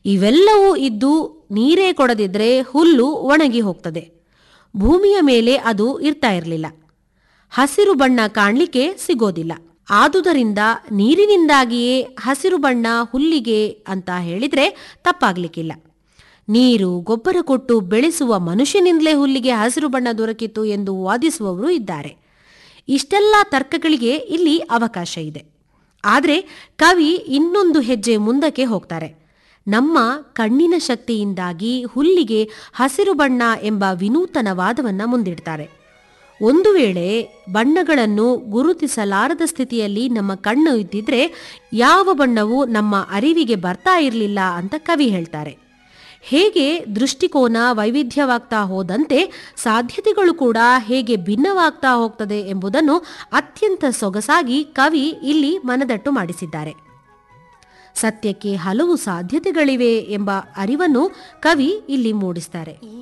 ಇವೆಲ್ಲವೂ ಇದ್ದು ನೀರೇ ಕೊಡದಿದ್ರೆ ಹುಲ್ಲು ಒಣಗಿ ಹೋಗ್ತದೆ ಭೂಮಿಯ ಮೇಲೆ ಅದು ಇರ್ತಾ ಇರಲಿಲ್ಲ ಹಸಿರು ಬಣ್ಣ ಕಾಣಲಿಕ್ಕೆ ಸಿಗೋದಿಲ್ಲ ಆದುದರಿಂದ ನೀರಿನಿಂದಾಗಿಯೇ ಹಸಿರು ಬಣ್ಣ ಹುಲ್ಲಿಗೆ ಅಂತ ಹೇಳಿದ್ರೆ ತಪ್ಪಾಗ್ಲಿಕ್ಕಿಲ್ಲ ನೀರು ಗೊಬ್ಬರ ಕೊಟ್ಟು ಬೆಳೆಸುವ ಮನುಷ್ಯನಿಂದಲೇ ಹುಲ್ಲಿಗೆ ಹಸಿರು ಬಣ್ಣ ದೊರಕಿತು ಎಂದು ವಾದಿಸುವವರು ಇದ್ದಾರೆ ಇಷ್ಟೆಲ್ಲ ತರ್ಕಗಳಿಗೆ ಇಲ್ಲಿ ಅವಕಾಶ ಇದೆ ಆದರೆ ಕವಿ ಇನ್ನೊಂದು ಹೆಜ್ಜೆ ಮುಂದಕ್ಕೆ ಹೋಗ್ತಾರೆ ನಮ್ಮ ಕಣ್ಣಿನ ಶಕ್ತಿಯಿಂದಾಗಿ ಹುಲ್ಲಿಗೆ ಹಸಿರು ಬಣ್ಣ ಎಂಬ ವಿನೂತನ ವಾದವನ್ನ ಮುಂದಿಡ್ತಾರೆ ಒಂದು ವೇಳೆ ಬಣ್ಣಗಳನ್ನು ಗುರುತಿಸಲಾರದ ಸ್ಥಿತಿಯಲ್ಲಿ ನಮ್ಮ ಕಣ್ಣು ಇದ್ದಿದ್ರೆ ಯಾವ ಬಣ್ಣವೂ ನಮ್ಮ ಅರಿವಿಗೆ ಬರ್ತಾ ಇರಲಿಲ್ಲ ಅಂತ ಕವಿ ಹೇಳ್ತಾರೆ ಹೇಗೆ ದೃಷ್ಟಿಕೋನ ವೈವಿಧ್ಯವಾಗ್ತಾ ಹೋದಂತೆ ಸಾಧ್ಯತೆಗಳು ಕೂಡ ಹೇಗೆ ಭಿನ್ನವಾಗ್ತಾ ಹೋಗ್ತದೆ ಎಂಬುದನ್ನು ಅತ್ಯಂತ ಸೊಗಸಾಗಿ ಕವಿ ಇಲ್ಲಿ ಮನದಟ್ಟು ಮಾಡಿಸಿದ್ದಾರೆ ಸತ್ಯಕ್ಕೆ ಹಲವು ಸಾಧ್ಯತೆಗಳಿವೆ ಎಂಬ ಅರಿವನ್ನು ಕವಿ ಇಲ್ಲಿ ಮೂಡಿಸ್ತಾರೆ